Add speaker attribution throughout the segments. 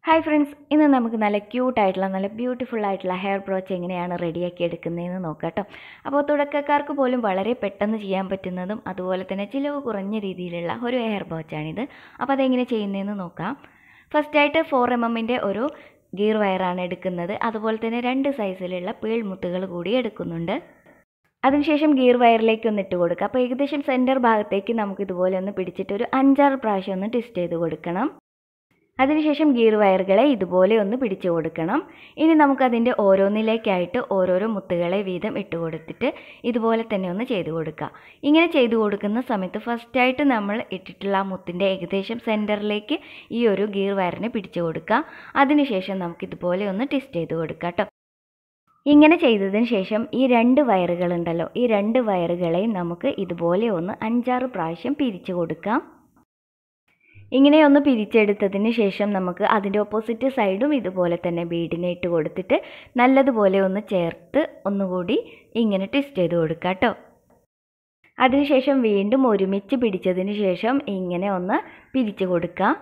Speaker 1: hi friends ഇന്ന് നമുക്ക് നല്ല ക്യൂട്ടായിട്ടുള്ള നല്ല ബ്യൂട്ടിഫുൾ ആയിട്ടുള്ള ഹെയർ ബ്രോച്ച് എങ്ങനെയാണ് റെഡിയാക്കി എടുക്കുന്നതെന്ന് നോക്കാം കേട്ടോ അപ്പോൾ തുടക്കക്കാർക്ക് പോലും വളരെ പെട്ടെന്ന് ചെയ്യാൻ പറ്റുന്നതും അതുപോലെ തന്നെ ചിലവ് കുറഞ്ഞ രീതിയിലുള്ള ഒരു ഹെയർ ബ്രോച്ചാണിത് അപ്പോൾ അതെങ്ങനെ ചെയ്യുന്നതെന്ന് നോക്കാം ഫസ്റ്റായിട്ട് ഫോർ എം എമ്മിൻ്റെ ഒരു ഗീർ വയറാണ് എടുക്കുന്നത് അതുപോലെ തന്നെ രണ്ട് സൈസിലുള്ള പേൾ മുത്തുകൾ കൂടി എടുക്കുന്നുണ്ട് അതിനുശേഷം ഗിയർ വയറിലേക്ക് ഒന്ന് ഇട്ട് കൊടുക്കുക അപ്പോൾ ഏകദേശം സെൻറ്റർ ഭാഗത്തേക്ക് നമുക്ക് ഇതുപോലെ ഒന്ന് പിടിച്ചിട്ട് ഒരു അഞ്ചാറ് പ്രാവശ്യം ഒന്ന് ട്വിസ്റ്റ് ചെയ്ത് കൊടുക്കണം അതിനുശേഷം ഗിയർ വയറുകളെ ഇതുപോലെ ഒന്ന് പിടിച്ചു കൊടുക്കണം ഇനി നമുക്കതിൻ്റെ ഓരോന്നിലേക്കായിട്ട് ഓരോരോ മുത്തുകളെ വീതം ഇട്ട് കൊടുത്തിട്ട് ഇതുപോലെ തന്നെ ഒന്ന് ചെയ്തു കൊടുക്കുക ഇങ്ങനെ ചെയ്തു കൊടുക്കുന്ന സമയത്ത് ഫസ്റ്റായിട്ട് നമ്മൾ ഇട്ടിട്ടുള്ള ആ മുത്തിൻ്റെ ഏകദേശം സെൻറ്ററിലേക്ക് ഈ ഒരു ഗിയർ വയറിനെ പിടിച്ചു കൊടുക്കുക അതിനുശേഷം നമുക്കിതുപോലെ ഒന്ന് ട്വിസ്റ്റ് ചെയ്ത് കൊടുക്കുക കേട്ടോ ഇങ്ങനെ ചെയ്തതിന് ശേഷം ഈ രണ്ട് വയറുകളുണ്ടല്ലോ ഈ രണ്ട് വയറുകളെയും നമുക്ക് ഇതുപോലെ ഒന്ന് അഞ്ചാറ് പ്രാവശ്യം പിരിച്ചു കൊടുക്കാം ഇങ്ങനെ ഒന്ന് പിരിച്ചെടുത്തതിന് ശേഷം നമുക്ക് അതിൻ്റെ ഓപ്പോസിറ്റ് സൈഡും ഇതുപോലെ തന്നെ ബീഡിനെ ഇട്ട് കൊടുത്തിട്ട് നല്ലതുപോലെ ഒന്ന് ചേർത്ത് ഒന്നുകൂടി ഇങ്ങനെ ട്വിസ്റ്റ് ചെയ്ത് കൊടുക്കുക കേട്ടോ അതിനുശേഷം വീണ്ടും ഒരുമിച്ച് പിടിച്ചതിന് ശേഷം ഇങ്ങനെ ഒന്ന് പിരിച്ചു കൊടുക്കുക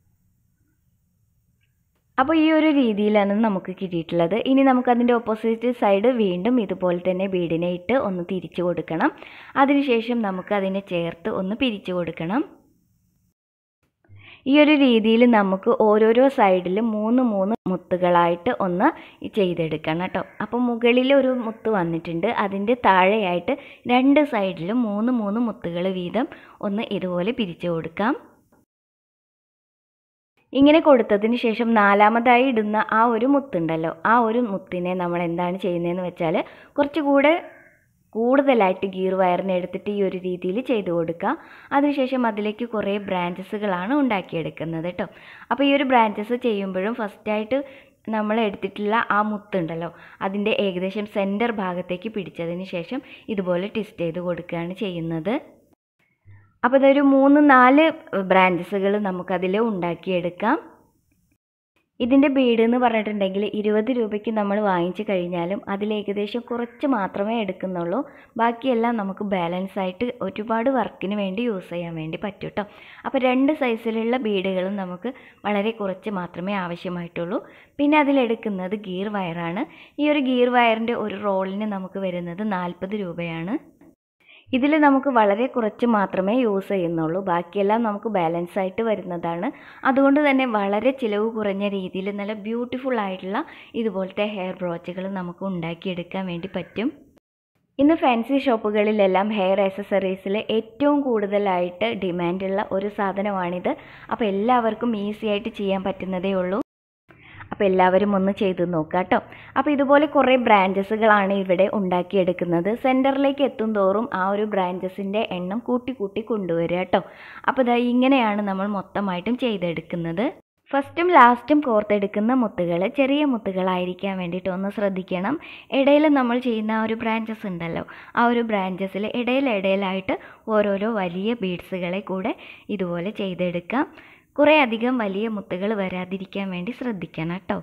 Speaker 1: അപ്പോൾ ഈ ഒരു രീതിയിലാണ് നമുക്ക് കിട്ടിയിട്ടുള്ളത് ഇനി നമുക്കതിൻ്റെ ഓപ്പോസിറ്റ് സൈഡ് വീണ്ടും ഇതുപോലെ തന്നെ ബീഡിനെ ഇട്ട് ഒന്ന് തിരിച്ചു കൊടുക്കണം അതിനുശേഷം നമുക്ക് അതിനെ ചേർത്ത് ഒന്ന് പിരിച്ചു കൊടുക്കണം ഈ ഒരു രീതിയിൽ നമുക്ക് ഓരോരോ സൈഡിലും മൂന്ന് മൂന്ന് മുത്തുകളായിട്ട് ഒന്ന് ചെയ്തെടുക്കണം കേട്ടോ അപ്പോൾ മുകളിൽ ഒരു മുത്ത് വന്നിട്ടുണ്ട് അതിൻ്റെ താഴെയായിട്ട് രണ്ട് സൈഡിലും മൂന്ന് മൂന്ന് മുത്തുകൾ വീതം ഒന്ന് ഇതുപോലെ പിരിച്ചു കൊടുക്കാം ഇങ്ങനെ കൊടുത്തതിന് ശേഷം നാലാമതായി ഇടുന്ന ആ ഒരു മുത്തുണ്ടല്ലോ ആ ഒരു മുത്തിനെ നമ്മൾ എന്താണ് ചെയ്യുന്നതെന്ന് വെച്ചാൽ കുറച്ചുകൂടെ കൂടുതലായിട്ട് ഗീർ വയറിനെ എടുത്തിട്ട് ഈ ഒരു രീതിയിൽ ചെയ്ത് കൊടുക്കുക അതിനുശേഷം അതിലേക്ക് കുറേ ബ്രാഞ്ചസുകളാണ് ഉണ്ടാക്കിയെടുക്കുന്നത് കേട്ടോ അപ്പോൾ ഈ ഒരു ബ്രാഞ്ചസ് ചെയ്യുമ്പോഴും ഫസ്റ്റായിട്ട് നമ്മൾ എടുത്തിട്ടുള്ള ആ മുത്തുണ്ടല്ലോ അതിൻ്റെ ഏകദേശം സെൻറ്റർ ഭാഗത്തേക്ക് പിടിച്ചതിന് ശേഷം ഇതുപോലെ ട്വിസ്റ്റ് ചെയ്ത് കൊടുക്കുകയാണ് ചെയ്യുന്നത് അപ്പോൾ ഇതൊരു മൂന്ന് നാല് ബ്രാഞ്ചസുകൾ നമുക്കതിൽ ഉണ്ടാക്കിയെടുക്കാം ഇതിൻ്റെ ബീഡ് എന്ന് പറഞ്ഞിട്ടുണ്ടെങ്കിൽ ഇരുപത് രൂപയ്ക്ക് നമ്മൾ വാങ്ങിച്ചു കഴിഞ്ഞാലും അതിൽ ഏകദേശം കുറച്ച് മാത്രമേ എടുക്കുന്നുള്ളൂ ബാക്കിയെല്ലാം നമുക്ക് ബാലൻസ് ആയിട്ട് ഒരുപാട് വർക്കിന് വേണ്ടി യൂസ് ചെയ്യാൻ വേണ്ടി പറ്റും കേട്ടോ അപ്പോൾ രണ്ട് സൈസിലുള്ള ബീഡുകളും നമുക്ക് വളരെ കുറച്ച് മാത്രമേ ആവശ്യമായിട്ടുള്ളൂ പിന്നെ അതിലെടുക്കുന്നത് ഗീർ വയറാണ് ഈ ഒരു ഗീർ വയറിൻ്റെ ഒരു റോളിന് നമുക്ക് വരുന്നത് നാൽപ്പത് രൂപയാണ് ഇതിൽ നമുക്ക് വളരെ കുറച്ച് മാത്രമേ യൂസ് ചെയ്യുന്നുള്ളൂ ബാക്കിയെല്ലാം നമുക്ക് ബാലൻസ് ആയിട്ട് വരുന്നതാണ് അതുകൊണ്ട് തന്നെ വളരെ ചിലവ് കുറഞ്ഞ രീതിയിൽ നല്ല ബ്യൂട്ടിഫുൾ ആയിട്ടുള്ള ഇതുപോലത്തെ ഹെയർ ബ്രോച്ചുകൾ നമുക്ക് ഉണ്ടാക്കിയെടുക്കാൻ വേണ്ടി പറ്റും ഇന്ന് ഫാൻസി ഷോപ്പുകളിലെല്ലാം ഹെയർ ആക്സസറീസിൽ ഏറ്റവും കൂടുതലായിട്ട് ഡിമാൻഡുള്ള ഒരു സാധനമാണിത് അപ്പോൾ എല്ലാവർക്കും ഈസി ആയിട്ട് ചെയ്യാൻ പറ്റുന്നതേ ഉള്ളൂ അപ്പോൾ എല്ലാവരും ഒന്ന് ചെയ്ത് നോക്കുക കേട്ടോ അപ്പോൾ ഇതുപോലെ കുറേ ബ്രാഞ്ചസുകളാണ് ഇവിടെ ഉണ്ടാക്കിയെടുക്കുന്നത് സെൻറ്ററിലേക്ക് എത്തും തോറും ആ ഒരു ബ്രാഞ്ചസിൻ്റെ എണ്ണം കൂട്ടി കൂട്ടി കൊണ്ടുവരിക കേട്ടോ അപ്പോൾ ഇതാ ഇങ്ങനെയാണ് നമ്മൾ മൊത്തമായിട്ടും ചെയ്തെടുക്കുന്നത് ഫസ്റ്റും ലാസ്റ്റും കോർത്തെടുക്കുന്ന മുത്തുകൾ ചെറിയ മുത്തുകളായിരിക്കാൻ വേണ്ടിയിട്ട് ഒന്ന് ശ്രദ്ധിക്കണം ഇടയിൽ നമ്മൾ ചെയ്യുന്ന ആ ഒരു ബ്രാഞ്ചസ് ഉണ്ടല്ലോ ആ ഒരു ബ്രാഞ്ചസിൽ ഇടയിൽ ഇടയിലായിട്ട് ഓരോരോ വലിയ ബീഡ്സുകളെ കൂടെ ഇതുപോലെ ചെയ്തെടുക്കാം കുറേ അധികം വലിയ മുത്തുകൾ വരാതിരിക്കാൻ വേണ്ടി ശ്രദ്ധിക്കണം കേട്ടോ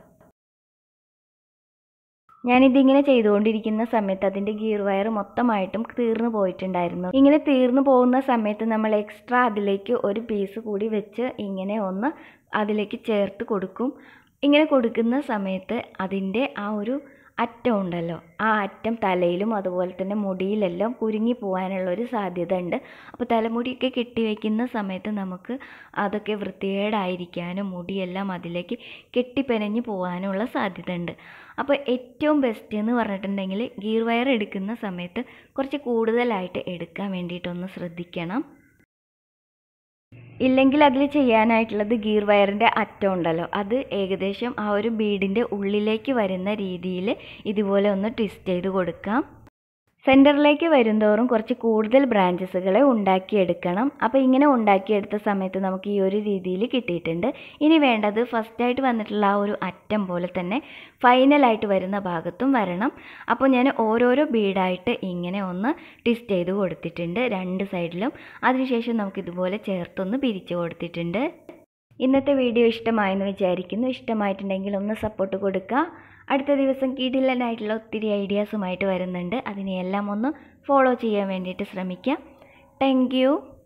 Speaker 1: ഞാനിതിങ്ങനെ ചെയ്തുകൊണ്ടിരിക്കുന്ന സമയത്ത് അതിൻ്റെ ഗിയർ വയർ മൊത്തമായിട്ടും തീർന്നു പോയിട്ടുണ്ടായിരുന്നു ഇങ്ങനെ തീർന്നു പോകുന്ന സമയത്ത് നമ്മൾ എക്സ്ട്രാ അതിലേക്ക് ഒരു പീസ് കൂടി വെച്ച് ഇങ്ങനെ ഒന്ന് അതിലേക്ക് ചേർത്ത് കൊടുക്കും ഇങ്ങനെ കൊടുക്കുന്ന സമയത്ത് അതിൻ്റെ ആ ഒരു അറ്റം ഉണ്ടല്ലോ ആ അറ്റം തലയിലും അതുപോലെ തന്നെ മുടിയിലെല്ലാം കുരുങ്ങി പോകാനുള്ള ഒരു സാധ്യത ഉണ്ട് അപ്പോൾ തലമുടിയൊക്കെ കെട്ടി വയ്ക്കുന്ന സമയത്ത് നമുക്ക് അതൊക്കെ വൃത്തികേടായിരിക്കാനും മുടിയെല്ലാം അതിലേക്ക് കെട്ടിപ്പെനഞ്ഞ് പോകാനുള്ള സാധ്യത ഉണ്ട് അപ്പോൾ ഏറ്റവും ബെസ്റ്റ് എന്ന് പറഞ്ഞിട്ടുണ്ടെങ്കിൽ ഗീർ വയർ എടുക്കുന്ന സമയത്ത് കുറച്ച് കൂടുതലായിട്ട് എടുക്കാൻ വേണ്ടിയിട്ടൊന്ന് ശ്രദ്ധിക്കണം ഇല്ലെങ്കിൽ അതിൽ ചെയ്യാനായിട്ടുള്ളത് ഗീർ വയറിൻ്റെ അറ്റം ഉണ്ടല്ലോ അത് ഏകദേശം ആ ഒരു ബീഡിൻ്റെ ഉള്ളിലേക്ക് വരുന്ന രീതിയിൽ ഇതുപോലെ ഒന്ന് ട്വിസ്റ്റ് ചെയ്ത് കൊടുക്കാം സെൻറ്ററിലേക്ക് വരുന്തോറും കുറച്ച് കൂടുതൽ ബ്രാഞ്ചസുകളെ ഉണ്ടാക്കിയെടുക്കണം അപ്പോൾ ഇങ്ങനെ ഉണ്ടാക്കിയെടുത്ത സമയത്ത് നമുക്ക് ഈ ഒരു രീതിയിൽ കിട്ടിയിട്ടുണ്ട് ഇനി വേണ്ടത് ഫസ്റ്റായിട്ട് വന്നിട്ടുള്ള ആ ഒരു അറ്റം പോലെ തന്നെ ഫൈനലായിട്ട് വരുന്ന ഭാഗത്തും വരണം അപ്പോൾ ഞാൻ ഓരോരോ ബീഡായിട്ട് ഇങ്ങനെ ഒന്ന് ട്വിസ്റ്റ് ചെയ്ത് കൊടുത്തിട്ടുണ്ട് രണ്ട് സൈഡിലും അതിനുശേഷം നമുക്ക് ഇതുപോലെ ചേർത്തൊന്ന് പിരിച്ചു കൊടുത്തിട്ടുണ്ട് ഇന്നത്തെ വീഡിയോ ഇഷ്ടമായെന്ന് വിചാരിക്കുന്നു ഇഷ്ടമായിട്ടുണ്ടെങ്കിൽ ഒന്ന് സപ്പോർട്ട് കൊടുക്കുക അടുത്ത ദിവസം കിടിലനായിട്ടുള്ള ഒത്തിരി ഐഡിയാസുമായിട്ട് വരുന്നുണ്ട് അതിനെയെല്ലാം ഒന്ന് ഫോളോ ചെയ്യാൻ വേണ്ടിയിട്ട് ശ്രമിക്കാം താങ്ക്